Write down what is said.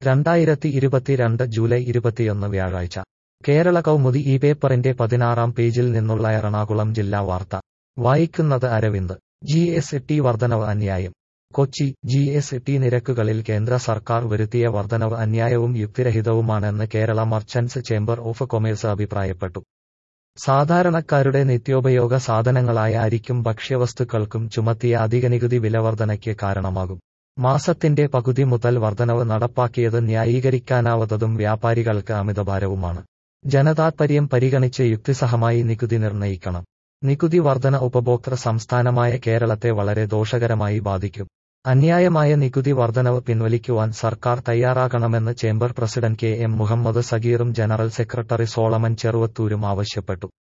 രണ്ടായിരത്തി ഇരുപത്തിരണ്ട് ജൂലൈ ഇരുപത്തിയൊന്ന് വ്യാഴാഴ്ച കേരള കൗമുദി ഈ പേപ്പറിന്റെ പതിനാറാം പേജിൽ നിന്നുള്ള എറണാകുളം ജില്ലാ വാർത്ത വായിക്കുന്നത് അരവിന്ദ് ജി എസ് ടി വർധനവ് അന്യായം കൊച്ചി ജി എസ് ടി നിരക്കുകളിൽ കേന്ദ്ര സർക്കാർ വരുത്തിയ വർധനവ് അന്യായവും യുക്തിരഹിതവുമാണെന്ന് Kerala merchants chamber of commerce അഭിപ്രായപ്പെട്ടു സാധാരണക്കാരുടെ നിത്യോപയോഗ സാധനങ്ങളായ അരിക്കും ഭക്ഷ്യവസ്തുക്കൾക്കും ചുമത്തിയ അധിക നികുതി വിലവർധനയ്ക്ക് കാരണമാകും മാസത്തിന്റെ പകുതി മുതൽ വർധനവ് നടപ്പാക്കിയത് ന്യായീകരിക്കാനാവാത്തതും വ്യാപാരികൾക്ക് അമിതഭാരവുമാണ് ജനതാത്പര്യം പരിഗണിച്ച് യുക്തിസഹമായി നികുതി നിർണയിക്കണം നികുതി വർധന ഉപഭോക്തൃ സംസ്ഥാനമായ കേരളത്തെ വളരെ ദോഷകരമായി ബാധിക്കും അന്യായമായ നികുതി വർധനവ് പിൻവലിക്കുവാൻ സർക്കാർ തയ്യാറാകണമെന്ന് chamber president K M Muhammad സഗീറും ജനറൽ സെക്രട്ടറി സോളമൻ ചെറുവത്തൂരും ആവശ്യപ്പെട്ടു